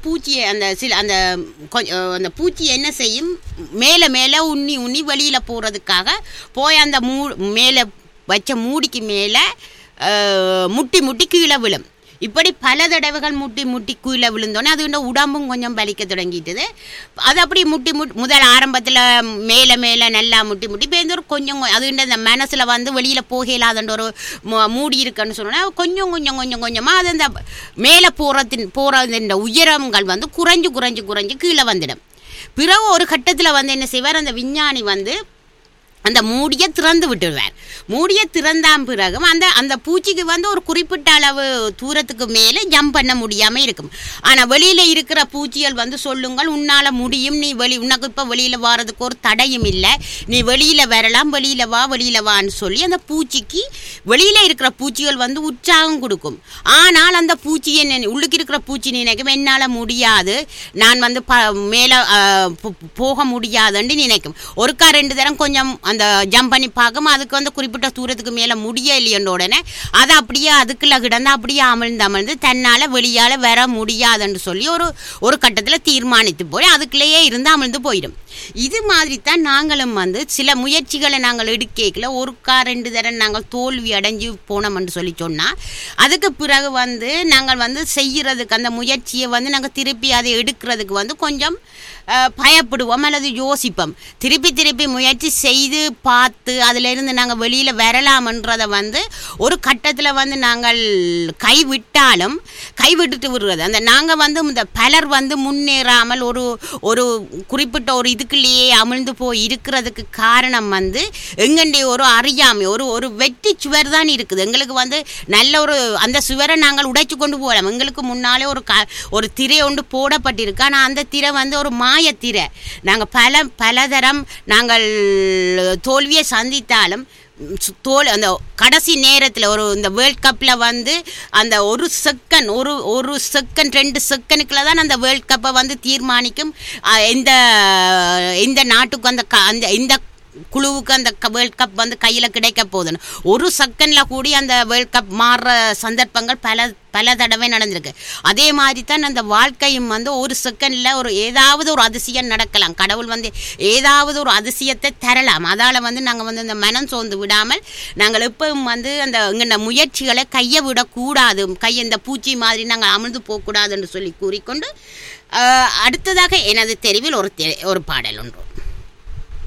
பூச்சியை அந்த சில அந்த கொ- அஹ் அந்த பூச்சி என்ன செய்யும் மேலே மேலே உண்ணி உண்ணி வெளியில் போகிறதுக்காக போய் அந்த மூ மேலே வச்ச மூடிக்கு மேலே முட்டி முட்டி கீழே விழும் இப்படி பல தடவைகள் முட்டி முட்டி கீழே விழுந்தோன்னே அது உடம்பும் கொஞ்சம் வலிக்க தொடங்கிட்டுது அது அப்படி முட்டி முட்டி முதல் ஆரம்பத்தில் மேலே மேலே நல்லா முட்டி முட்டி இப்போ ஒரு கொஞ்சம் கொ- அது இந்த மனசில் வந்து வெளியில் போகலாதன்ற ஒரு மு- மூடி இருக்குன்னு சொன்னா கொஞ்சம் கொஞ்சம் கொஞ்சம் கொஞ்சமாக அது அந்த மேலே போகிறதின் போகிற இந்த உயரங்கள் வந்து குறைஞ்சு குறைஞ்சு குறைஞ்சு கீழே வந்துடும் பிறகு ஒரு கட்டத்தில் வந்து என்ன செய்வார் அந்த விஞ்ஞானி வந்து அந்த மூடியை திறந்து விட்டுடுவார் மூடியை திறந்தாம் பிறகும் அந்த அந்த பூச்சிக்கு வந்து ஒரு குறிப்பிட்ட அளவு தூரத்துக்கு மேலே ஜம்ப் பண்ண முடியாமல் இருக்கும் ஆனால் வெளியில் இருக்கிற பூச்சிகள் வந்து சொல்லுங்கள் உன்னால் முடியும் நீ வெளி உனக்கு இப்போ வெளியில் வாரதுக்கு ஒரு தடையும் இல்லை நீ வெளியில் வரலாம் வெளியில் வா வெளியில் வான்னு சொல்லி அந்த பூச்சிக்கு வெளியில் இருக்கிற பூச்சிகள் வந்து உற்சாகம் கொடுக்கும் ஆனால் அந்த பூச்சி என்ன உள்ளுக்கு இருக்கிற பூச்சி நினைக்கும் என்னால் முடியாது நான் வந்து ப மேலே போக முடியாதுன்னு நினைக்கும் ஒருக்கா ரெண்டு தரம் கொஞ்சம் அந்த ஜம்ப் பண்ணி பார்க்கும் அதுக்கு வந்து குறிப்பிட்ட தூரத்துக்கு மேலே முடியலையன்ற உடனே அதை அப்படியே அதுக்குள்ள கிடந்து அப்படியே அமிழ்ந்து அமிழ்ந்து தன்னால் வெளியால் வர முடியாதுன்னு சொல்லி ஒரு ஒரு கட்டத்தில் தீர்மானித்து போய் அதுக்குள்ளேயே இருந்து அமிழ்ந்து போயிடும் இது மாதிரி தான் நாங்களும் வந்து சில முயற்சிகளை நாங்கள் எடுக்கல ஒருக்கா ரெண்டு தரம் நாங்கள் தோல்வி அடைஞ்சு போனோம்னு சொல்லி சொன்னால் அதுக்கு பிறகு வந்து நாங்கள் வந்து செய்கிறதுக்கு அந்த முயற்சியை வந்து நாங்கள் திருப்பி அதை எடுக்கிறதுக்கு வந்து கொஞ்சம் அஹ், பயப்படுவோம் அல்லது யோசிப்போம் திருப்பி திருப்பி முயற்சி செய்து பார்த்து அதிலிருந்து நாங்கள் வெளியில் வரலாமன்றதை வந்து ஒரு கட்டத்தில் வந்து நாங்கள் கைவிட்டாலும் கைவிட்டுட்டு விடுறது அந்த நாங்கள் வந்து இந்த பலர் வந்து முன்னேறாமல் ஒரு ஒரு குறிப்பிட்ட ஒரு இதுக்குள்ளேயே அமிழ்ந்து போய் இருக்கிறதுக்கு காரணம் வந்து எங்கண்டே ஒரு அறியாமை ஒரு ஒரு வெற்றி சுவர் தான் இருக்குது எங்களுக்கு வந்து நல்ல ஒரு அந்த சுவரை நாங்கள் உடைச்சு கொண்டு போகலாம் எங்களுக்கு முன்னாலே ஒரு க ஒரு திரை ஒன்று போடப்பட்டிருக்கு ஆனால் அந்த திரை வந்து ஒரு மாயத்திரை நாங்கள் பல பலதரம் நாங்கள் தோல்வியை சந்தித்தாலும் சு- தோல் அந்த கடைசி நேரத்தில் ஒரு இந்த வேர்ல்ட் கப்பில் வந்து அந்த ஒரு செகண்ட் ஒரு ஒரு செகண்ட் ரெண்டு செகண்டுக்குள்ள தான் அந்த வேர்ல்ட் கப்பை வந்து தீர்மானிக்கும் அஹ், எந்த எந்த நாட்டுக்கு அந்த க அந்த இந்த குழுவுக்கு அந்த வேர்ல்ட் கப் வந்து கையில் கிடைக்க போகுதுன்னு ஒரு செகண்டில் கூடி அந்த வேர்ல்ட் கப் மாறுற சந்தர்ப்பங்கள் பல பல தடவை நடந்திருக்கு அதே மாதிரி தான் அந்த வாழ்க்கையும் வந்து ஒரு செகண்டில் ஒரு ஏதாவது ஒரு அதிசயம் நடக்கலாம் கடவுள் வந்து ஏதாவது ஒரு அதிசயத்தை தரலாம் அதால் வந்து நாங்கள் வந்து இந்த மனம் சோர்ந்து விடாமல் நாங்கள் எப்பவும் வந்து அந்த எங்கள் முயற்சிகளை கையை விடக்கூடாது கையை இந்த பூச்சி மாதிரி நாங்கள் அமிழ்ந்து போகக்கூடாதுன்னு சொல்லி கூறிக்கொண்டு ஆஹ், அடுத்ததாக எனது தெரிவில் ஒரு தெ- ஒரு பாடல் ஒன்று